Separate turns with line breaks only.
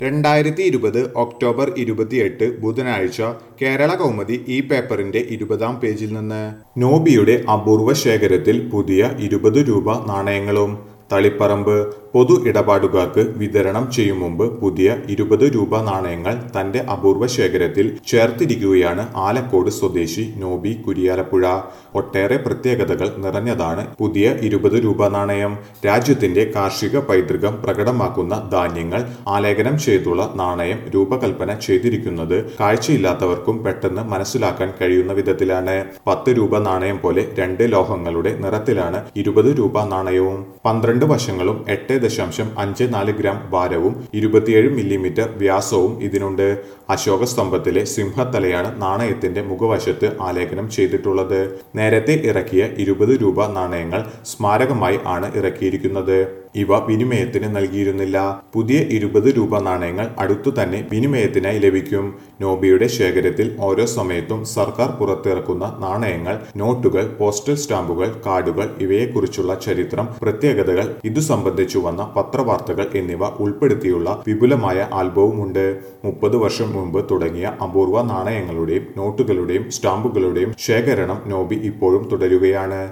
രണ്ടായിരത്തി ഇരുപത് ഒക്ടോബർ ഇരുപത്തിയെട്ട് ബുധനാഴ്ച കേരള കൗമുദി ഈ പേപ്പറിന്റെ ഇരുപതാം പേജിൽ നിന്ന് നോബിയുടെ അപൂർവ ശേഖരത്തിൽ പുതിയ ഇരുപത് രൂപ നാണയങ്ങളും തളിപ്പറമ്പ് പൊതു ഇടപാടുകാർക്ക് വിതരണം ചെയ്യും മുമ്പ് പുതിയ ഇരുപത് രൂപ നാണയങ്ങൾ തന്റെ അപൂർവ ശേഖരത്തിൽ ചേർത്തിരിക്കുകയാണ് ആലക്കോട് സ്വദേശി നോബി കുരിയാലപ്പുഴ ഒട്ടേറെ പ്രത്യേകതകൾ നിറഞ്ഞതാണ് പുതിയ ഇരുപത് രൂപ നാണയം രാജ്യത്തിന്റെ കാർഷിക പൈതൃകം പ്രകടമാക്കുന്ന ധാന്യങ്ങൾ ആലേഖനം ചെയ്തുള്ള നാണയം രൂപകൽപ്പന ചെയ്തിരിക്കുന്നത് കാഴ്ചയില്ലാത്തവർക്കും പെട്ടെന്ന് മനസ്സിലാക്കാൻ കഴിയുന്ന വിധത്തിലാണ് പത്ത് രൂപ നാണയം പോലെ രണ്ട് ലോഹങ്ങളുടെ നിറത്തിലാണ് ഇരുപത് രൂപ നാണയവും പന്ത്രണ്ട് വശങ്ങളും എട്ട് ദശാംശം അഞ്ച് നാല് ഗ്രാം ഭാരവും ഇരുപത്തിയേഴ് മില്ലിമീറ്റർ വ്യാസവും ഇതിനുണ്ട് അശോക സ്തംഭത്തിലെ സിംഹത്തലയാണ് നാണയത്തിന്റെ മുഖവശത്ത് ആലേഖനം ചെയ്തിട്ടുള്ളത് നേരത്തെ ഇറക്കിയ ഇരുപത് രൂപ നാണയങ്ങൾ സ്മാരകമായി ആണ് ഇറക്കിയിരിക്കുന്നത് ഇവ വിനിമയത്തിന് നൽകിയിരുന്നില്ല പുതിയ ഇരുപത് രൂപ നാണയങ്ങൾ അടുത്തു തന്നെ വിനിമയത്തിനായി ലഭിക്കും നോബിയുടെ ശേഖരത്തിൽ ഓരോ സമയത്തും സർക്കാർ പുറത്തിറക്കുന്ന നാണയങ്ങൾ നോട്ടുകൾ പോസ്റ്റൽ സ്റ്റാമ്പുകൾ കാർഡുകൾ ഇവയെക്കുറിച്ചുള്ള ചരിത്രം പ്രത്യേകതകൾ ഇതു സംബന്ധിച്ചു വന്ന പത്രവാർത്തകൾ എന്നിവ ഉൾപ്പെടുത്തിയുള്ള വിപുലമായ ആൽബവുമുണ്ട് മുപ്പത് വർഷം മുമ്പ് തുടങ്ങിയ അപൂർവ നാണയങ്ങളുടെയും നോട്ടുകളുടെയും സ്റ്റാമ്പുകളുടെയും ശേഖരണം നോബി ഇപ്പോഴും തുടരുകയാണ്